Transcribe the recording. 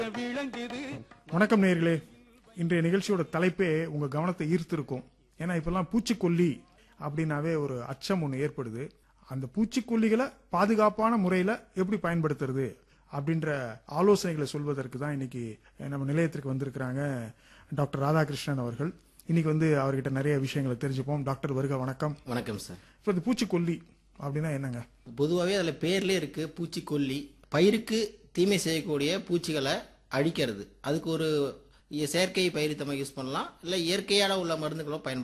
வணக்கம் நேர்களே இன்றைய நிகழ்ச்சியோட தலைப்பே உங்க கவனத்தை ஈர்த்திருக்கும் ஏன்னா இப்பெல்லாம் பூச்சிக்கொல்லி அப்படின்னாவே ஒரு அச்சம் ஒன்று ஏற்படுது அந்த பூச்சிக்கொல்லிகளை பாதுகாப்பான முறையில எப்படி பயன்படுத்துறது அப்படின்ற ஆலோசனைகளை சொல்வதற்கு தான் இன்னைக்கு நம்ம நிலையத்திற்கு வந்திருக்கிறாங்க டாக்டர் ராதாகிருஷ்ணன் அவர்கள் இன்னைக்கு வந்து அவர்கிட்ட நிறைய விஷயங்களை தெரிஞ்சுப்போம் டாக்டர் வருக வணக்கம் வணக்கம் சார் இப்போ இந்த பூச்சிக்கொல்லி அப்படின்னா என்னங்க பொதுவாகவே அதில் பேர்லேயே இருக்கு பூச்சிக்கொல்லி பயிருக்கு தீமை செய்யக்கூடிய பூச்சிகளை அழிக்கிறது அதுக்கு ஒரு இ- செயற்கை பயிர் நம்ம யூஸ் பண்ணலாம் இல்லை இயற்கையான உள்ள மருந்துகளோ பயன்படுத்தலாம்